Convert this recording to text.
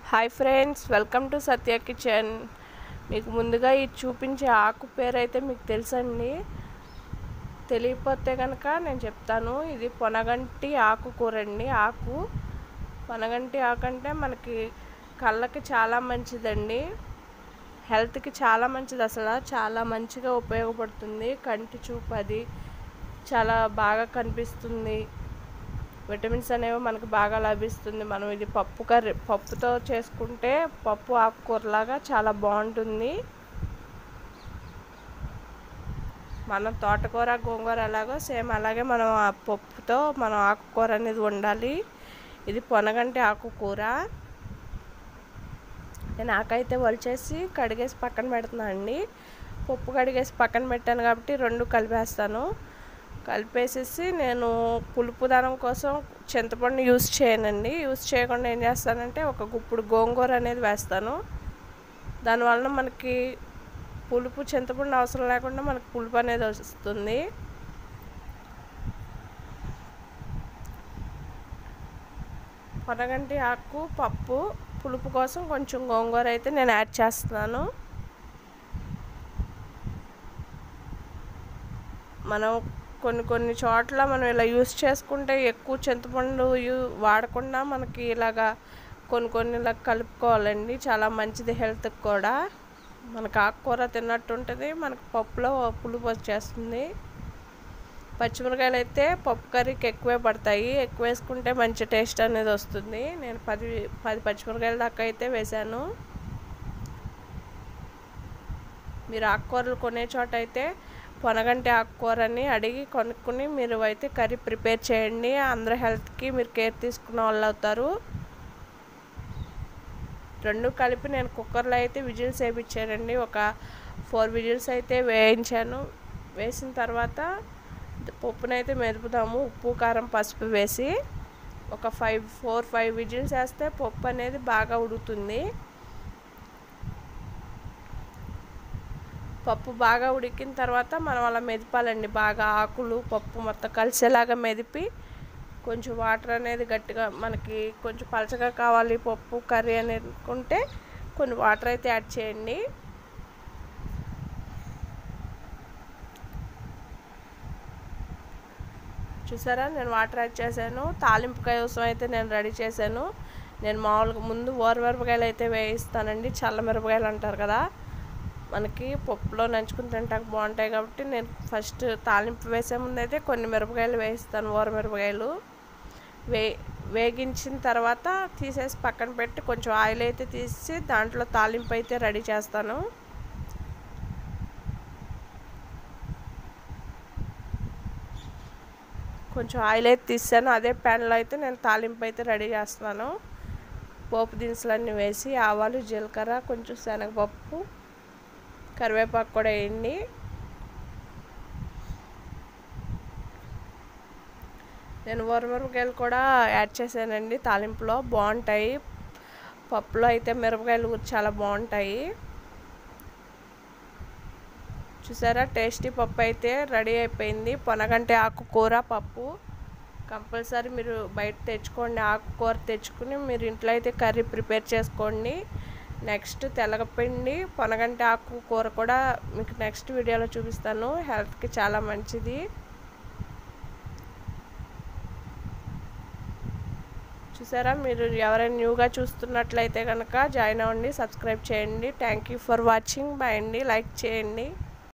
hi friends welcome to Satya kitchen మీకు ముందుగా ఈ చూపించే ఆకు పేరు అయితే మీకు తెలుసండి తెలియకపోతే కనుక నేను చెప్తాను ఇది పొనగంటి ఆకుకూర అండి ఆకు పొనగంటి ఆకు అంటే మనకి కళ్ళకి చాలా మంచిదండి హెల్త్కి చాలా మంచిది అసలు చాలా మంచిగా ఉపయోగపడుతుంది కంటి చూపు అది చాలా బాగా కనిపిస్తుంది విటమిన్స్ అనేవి మనకు బాగా లభిస్తుంది మనం ఇది పప్పు కర్రీ పప్పుతో చేసుకుంటే పప్పు ఆకుకూరలాగా చాలా బాగుంటుంది మనం తోటకూర గోంగూర ఎలాగో సేమ్ అలాగే మనం ఆ పప్పుతో మనం ఆకుకూర అనేది వండాలి ఇది పొనగంటి ఆకుకూర నేను ఆకైతే వలిచేసి కడిగేసి పక్కన పెడుతున్నాను అండి పప్పు కడిగేసి పక్కన పెట్టాను కాబట్టి రెండు కలిపేస్తాను కలిపేసేసి నేను పులుపు దానం కోసం చింతపండు యూస్ చేయనండి యూస్ చేయకుండా ఏం చేస్తానంటే ఒక గుప్పుడు గోంగూర అనేది వేస్తాను దానివల్ల మనకి పులుపు చింతపండు అవసరం లేకుండా మనకి పులుపు అనేది వస్తుంది పొనగంటి ఆకు పప్పు పులుపు కోసం కొంచెం గోంగూర అయితే నేను యాడ్ చేస్తున్నాను మనం కొన్ని కొన్ని చోట్ల మనం ఇలా యూస్ చేసుకుంటే ఎక్కువ చింతపండు యూ వాడకుండా మనకి ఇలాగా కొన్ని కొన్ని ఇలా కలుపుకోవాలండి చాలా మంచిది హెల్త్కి కూడా మనకు ఆకుకూర తిన్నట్టు ఉంటుంది మనకు పప్పులో పులుపు వచ్చేస్తుంది పచ్చిమిరకాయలు అయితే పప్పు కర్రీకి ఎక్కువే పడతాయి ఎక్కువ వేసుకుంటే మంచి టేస్ట్ అనేది వస్తుంది నేను పది పది పచ్చిమిరకాయల దాకా అయితే వేశాను మీరు ఆకుకూరలు కొనే చోట అయితే పొనగంటి ఆకుకూరని అడిగి కొనుక్కుని మీరు అయితే కర్రీ ప్రిపేర్ చేయండి అందరి హెల్త్కి మీరు కేర్ తీసుకున్న వాళ్ళు అవుతారు రెండు కలిపి నేను కుక్కర్లో అయితే విజిల్స్ వేయించానండి ఒక ఫోర్ విజిల్స్ అయితే వేయించాను వేసిన తర్వాత పప్పునైతే మెదుపుదాము ఉప్పు కారం పసుపు వేసి ఒక ఫైవ్ ఫోర్ ఫైవ్ విజిల్స్ వేస్తే పప్పు అనేది బాగా ఉడుకుతుంది పప్పు బాగా ఉడికిన తర్వాత మనం అలా మెదిపాలండి బాగా ఆకులు పప్పు మొత్తం కలిసేలాగా మెదిపి కొంచెం వాటర్ అనేది గట్టిగా మనకి కొంచెం పలచగా కావాలి పప్పు కర్రీ అని అనుకుంటే కొన్ని వాటర్ అయితే యాడ్ చేయండి చూసారా నేను వాటర్ యాడ్ చేశాను తాలింపు కోసం అయితే నేను రెడీ చేశాను నేను మామూలుగా ముందు ఓరమిరపకాయలు అయితే వేయిస్తానండి చల్ల మిరపకాయలు అంటారు కదా మనకి పప్పులో నంచుకుని తింటాక బాగుంటాయి కాబట్టి నేను ఫస్ట్ తాలింపు వేసే ముందు అయితే కొన్ని మిరపకాయలు వేయిస్తాను ఓర మిరపకాయలు వే వేగించిన తర్వాత తీసేసి పక్కన పెట్టి కొంచెం ఆయిల్ అయితే తీసి దాంట్లో తాలింపు అయితే రెడీ చేస్తాను కొంచెం ఆయిల్ అయితే తీసాను అదే ప్యాన్లో అయితే నేను తాలింపు అయితే రెడీ చేస్తున్నాను పోపు దినుసులన్నీ వేసి ఆవాలు జీలకర్ర కొంచెం శనగపప్పు కరివేపాకు కూడా వేయండి నేను మిరపకాయలు కూడా యాడ్ చేశానండి తాలింపులో బాగుంటాయి పప్పులో అయితే మిరపకాయలు చాలా బాగుంటాయి చూసారా టేస్టీ పప్పు అయితే రెడీ అయిపోయింది పొనగంటి ఆకుకూర పప్పు కంపల్సరీ మీరు బయట తెచ్చుకోండి ఆకుకూర తెచ్చుకుని మీరు ఇంట్లో అయితే కర్రీ ప్రిపేర్ చేసుకోండి నెక్స్ట్ తెల్లగపిండి పొనగంటి ఆకు కూర కూడా మీకు నెక్స్ట్ వీడియోలో చూపిస్తాను హెల్త్కి చాలా మంచిది చూసారా మీరు ఎవరైనా న్యూగా చూస్తున్నట్లయితే కనుక జాయిన్ అవ్వండి సబ్స్క్రైబ్ చేయండి thank you for watching bye అండి లైక్ చేయండి